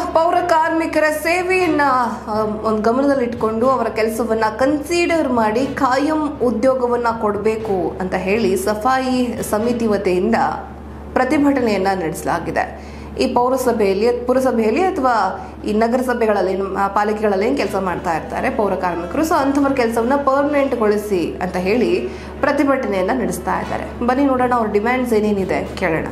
ಪೌರ ಕಾರ್ಮಿಕರ ಸೇವೆಯನ್ನ ಆ, ಒಂದು ಗಮನದಲ್ಲಿಟ್ಕೊಂಡು ಅವರ ಕೆಲಸವನ್ನ ಕನ್ಸಿಡರ್ ಮಾಡಿ ಕಾಯಂ ಉದ್ಯೋಗವನ್ನ ಕೊಡಬೇಕು ಅಂತ ಹೇಳಿ ಸಫಾಯಿ ಸಮಿತಿ ವತಿಯಿಂದ ಪ್ರತಿಭಟನೆಯನ್ನ ನಡೆಸಲಾಗಿದೆ ಈ ಪೌರಸಭೆಯಲ್ಲಿ ಪುರಸಭೆಯಲ್ಲಿ ಅಥವಾ ಈ ನಗರಸಭೆಗಳಲ್ಲಿ ನಮ್ಮ ಪಾಲಿಕೆಗಳಲ್ಲಿ ಏನು ಕೆಲಸ ಮಾಡ್ತಾ ಇರ್ತಾರೆ ಪೌರ ಕಾರ್ಮಿಕರು ಸೊ ಅಂಥವ್ರ ಕೆಲಸವನ್ನ ಪರ್ಮನೆಂಟ್ಗೊಳಿಸಿ ಅಂತ ಹೇಳಿ ಪ್ರತಿಭಟನೆಯನ್ನ ನಡೆಸ್ತಾ ಇದ್ದಾರೆ ಬನ್ನಿ ನೋಡೋಣ ಅವ್ರ ಡಿಮ್ಯಾಂಡ್ಸ್ ಏನೇನಿದೆ ಕೇಳೋಣ